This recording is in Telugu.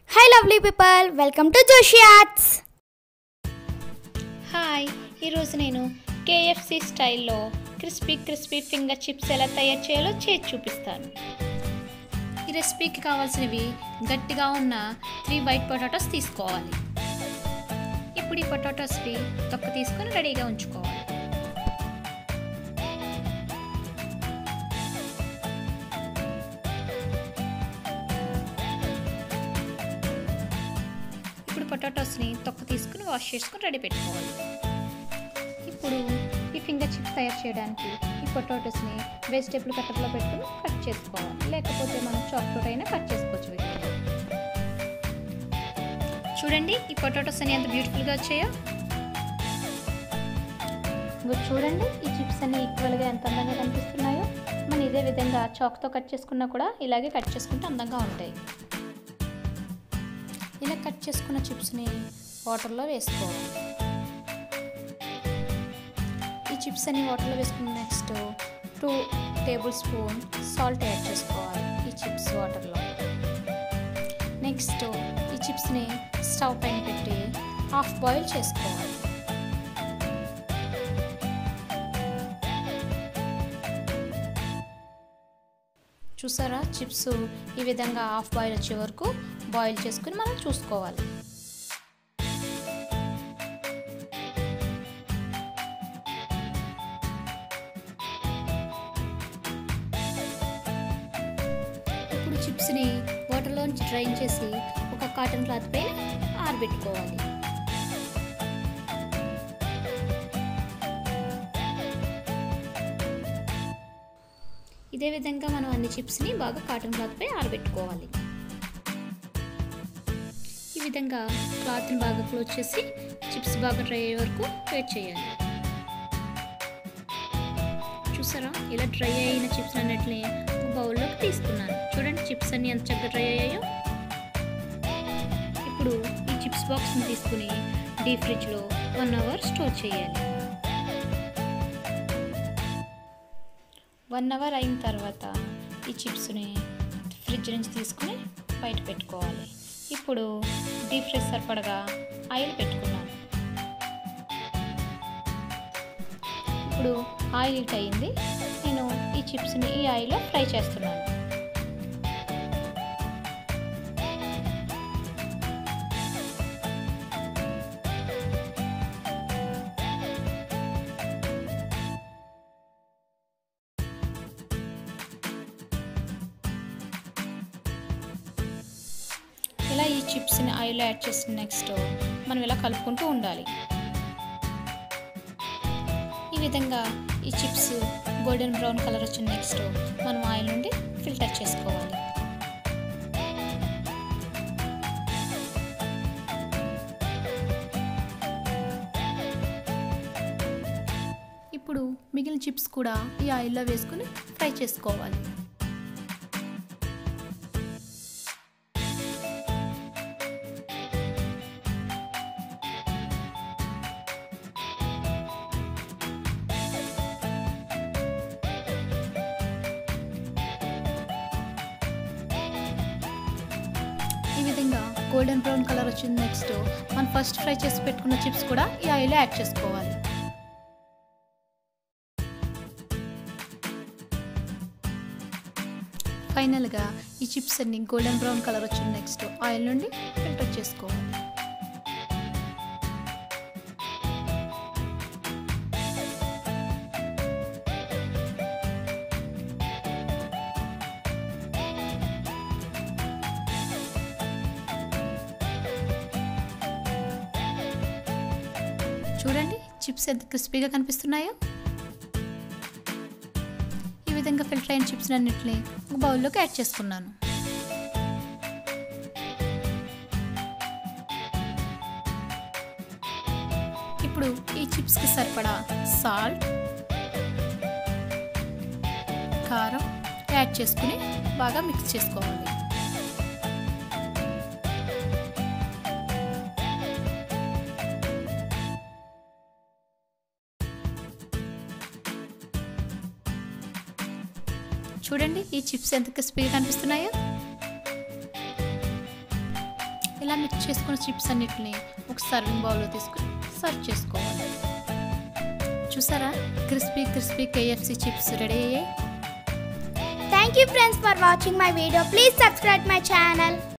hi lovely people welcome to Joshi arts hi ఈరోజు నేను కేఎఫ్సి స్టైల్లో క్రిస్పీ క్రిస్పీ ఫింగర్ చిప్స్ ఎలా తయారు చేయాలో చేసి చూపిస్తాను ఈ రెసిపీకి కావాల్సినవి గట్టిగా ఉన్న త్రీ వైట్ పొటాటోస్ తీసుకోవాలి ఇప్పుడు ఈ పొటాటోస్ని తొక్క తీసుకొని రెడీగా ఉంచుకోవాలి ఇప్పుడు పొటాటోస్ని తొక్క తీసుకుని వాష్ చేసుకుని రెడీ పెట్టుకోవాలి ఇప్పుడు ఈ ఫింగర్ చిప్స్ తయారు చేయడానికి ఈ పొటాటోస్ని వెజిటేబుల్ కట్టర్లో పెట్టుకుని కట్ చేసుకోవాలి లేకపోతే మనం చాక్లెట్ అయినా కట్ చేసుకోవచ్చు వీటిని చూడండి ఈ పొటాటోస్ అన్ని ఎంత బ్యూటిఫుల్గా వచ్చాయో ఇంకో చూడండి ఈ చిప్స్ అన్ని ఈక్వల్గా ఎంత అందంగా కనిపిస్తున్నాయో మనం ఇదే విధంగా చాక్తో కట్ చేసుకున్నా కూడా ఇలాగే కట్ చేసుకుంటే అందంగా ఉంటాయి ఇలా కట్ చేసుకున్న చిప్స్ని వాటర్లో వేసుకోవాలి ఈ చిప్స్ అన్ని వాటర్లో వేసుకున్న next two tablespoon salt add చేసుకోవాలి ఈ చిప్స్ వాటర్లో నెక్స్ట్ ఈ చిప్స్ని స్టవ్ పైన పెట్టి హాఫ్ బాయిల్ చేసుకోవాలి చూసారా చిప్స్ ఈ విధంగా హాఫ్ బాయిల్ వచ్చే వరకు బాయిల్ చేసుకుని మనం చూసుకోవాలి ఇప్పుడు చిప్స్ని వాటర్లోంచి డ్రైన్ చేసి ఒక కాటన్ క్లాత్ పైన ఆరబెట్టుకోవాలి ఇదే విధంగా మనం అన్ని చిప్స్ని బాగా కాటన్ క్లాత్ పై ఆరబెట్టుకోవాలి ఈ విధంగా క్లాత్ని బాగా క్లోజ్ చేసి చిప్స్ బాగా డ్రై అయ్యే వరకు వెయిట్ చేయాలి చూసారా ఇలా డ్రై అయిన చిప్స్ అన్నిటిని ఒక బౌల్లోకి తీసుకున్నాను చూడండి చిప్స్ అన్ని ఎంత చక్కగా డ్రై అయ్యాయో ఇప్పుడు ఈ చిప్స్ బాక్స్ని తీసుకుని డీప్ ఫ్రిడ్జ్లో వన్ అవర్ స్టోర్ చేయాలి వన్ అవర్ అయిన తర్వాత ఈ చిప్స్ని ఫ్రిడ్జ్ నుంచి తీసుకుని బయట పెట్టుకోవాలి ఇప్పుడు డీప్ ఫ్రై సరిపడగా ఆయిల్ పెట్టుకున్నాను ఇప్పుడు ఆయిల్ హీట్ అయింది నేను ఈ చిప్స్ని ఈ ఆయిల్లో ఫ్రై చేస్తున్నాను ఇలా ఈ చిప్స్ని ఆయిల్లో యాడ్ చేసిన నెక్స్ట్ మనం ఇలా కలుపుకుంటూ ఉండాలి ఈ విధంగా ఈ చిప్స్ గోల్డెన్ బ్రౌన్ కలర్ వచ్చిన నెక్స్ట్ మనం ఆయిల్ నుండి ఫిల్టర్ చేసుకోవాలి ఇప్పుడు మిగిలిన చిప్స్ కూడా ఈ ఆయిల్లో వేసుకుని ఫ్రై చేసుకోవాలి ఈ విధంగా గోల్డెన్ బ్రౌన్ కలర్ వచ్చింది నెక్స్ట్ మనం ఫస్ట్ ఫ్రై చేసి పెట్టుకున్న చిప్స్ కూడా ఈ ఆయిల్లో యాడ్ చేసుకోవాలి ఫైనల్గా ఈ చిప్స్ అన్ని గోల్డెన్ బ్రౌన్ కలర్ వచ్చింది నెక్స్ట్ ఆయిల్ నుండి ఫిల్టర్ చేసుకోవాలి చూడండి చిప్స్ ఎంత క్రిస్పీగా కనిపిస్తున్నాయో ఈ విధంగా ఫిల్టర్ అయిన చిప్స్ అన్నింటినీ ఒక బౌల్లోకి యాడ్ చేసుకున్నాను ఇప్పుడు ఈ చిప్స్కి సరిపడా సాల్ట్ కారం యాడ్ చేసుకుని బాగా మిక్స్ చేసుకోవాలి చూడండి ఈ చిప్స్ ఎంత క్రిస్పీగా కనిపిస్తున్నాయో ఇలా మిక్స్ చేసుకున్న చిప్స్ అన్నిటిని ఒక సర్వింగ్ బౌల్లో తీసుకుని సర్వ్ చేసుకోవాలి చూసారా crispy crispy KFC chips ready అయ్యాయి thank you friends for watching my video please subscribe my channel